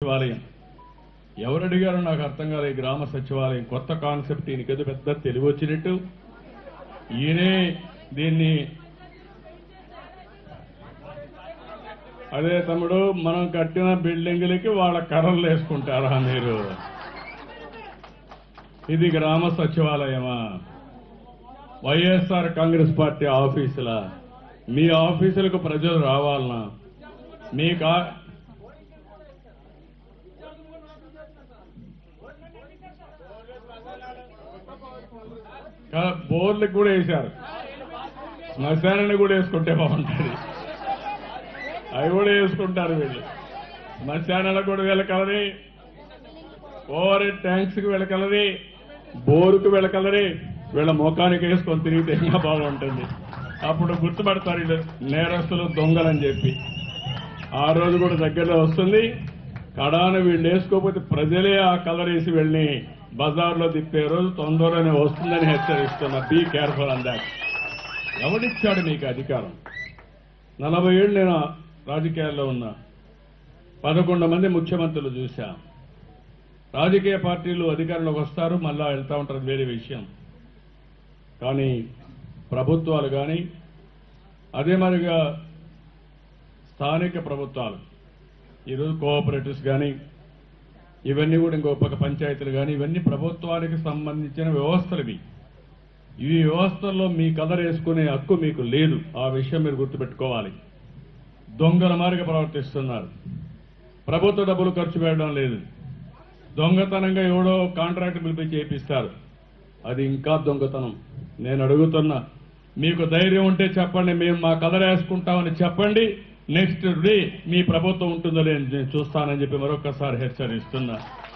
సచివాలయం ఎవరు అడిగారో నాకు అర్థం కాలేదు ఈ గ్రామ సచివాలయం కొత్త కాన్సెప్ట్ ఈయనకేదో పెద్ద తెలివి వచ్చినట్టు ఈయనే దీన్ని అదే తమ్ముడు మనం కట్టిన బిల్డింగులకి వాళ్ళ కర్రలు వేసుకుంటారా మీరు ఇది గ్రామ సచివాలయమా వైఎస్ఆర్ కాంగ్రెస్ పార్టీ ఆఫీసులా మీ ఆఫీసులకు ప్రజలు రావాలనా మీ కా కా- బోర్లకు కూడా వేశారు శ్మశానాన్ని కూడా వేసుకుంటే బాగుంటుంది అవి కూడా వేసుకుంటారు వీళ్ళు శ్మశానాలకు కూడా వెళ్ళకలది ఓవర్ హెడ్ ట్యాంక్స్ కి వెళ్ళకలది బోరుకు వెళ్ళకలది వీళ్ళ ముఖానికి వేసుకొని తిరిగితే ఇంకా బాగుంటుంది అప్పుడు గుర్తుపడతారు వీళ్ళు నేరస్తులు దొంగలని చెప్పి ఆ రోజు కూడా దగ్గరలో వస్తుంది కడాన వీళ్ళు వేసుకోకపోతే ప్రజలే ఆ కలర్ వేసి వెళ్ళి బజార్లో తిప్పే రోజు తొందరలోనే వస్తుందని హెచ్చరిస్తున్నా బీ కేర్ఫుల్ అన్ దాట్ ఎవడిచ్చాడు మీకు అధికారం నలభై ఏళ్ళు నేను రాజకీయాల్లో ఉన్నా పదకొండు మంది ముఖ్యమంత్రులు చూశా రాజకీయ పార్టీలు అధికారంలోకి వస్తారు మళ్ళా వెళ్తా ఉంటారు అది వేరే విషయం కానీ ప్రభుత్వాలు కానీ అదే మరిగా స్థానిక ప్రభుత్వాలు ఈరోజు కోఆపరేటివ్స్ కానీ ఇవన్నీ కూడా ఇంకో పక్క పంచాయతీలు కానీ ఇవన్నీ ప్రభుత్వానికి సంబంధించిన వ్యవస్థలు ఇవి ఈ వ్యవస్థల్లో మీ కలర్ వేసుకునే హక్కు మీకు లేదు ఆ విషయం మీరు గుర్తుపెట్టుకోవాలి దొంగల మారిగా ప్రవర్తిస్తున్నారు ప్రభుత్వ డబ్బులు ఖర్చు పెట్టడం లేదు దొంగతనంగా ఎవడో కాంట్రాక్ట్ పిలిపించి చేపిస్తారు అది ఇంకా దొంగతనం నేను అడుగుతున్నా మీకు ధైర్యం ఉంటే చెప్పండి మేము మా కలర్ వేసుకుంటామని చెప్పండి నెక్స్ట్ డే మీ ప్రభుత్వం ఉంటుందో లేని నేను చూస్తానని చెప్పి మరొకసారి హెచ్చరిస్తున్నా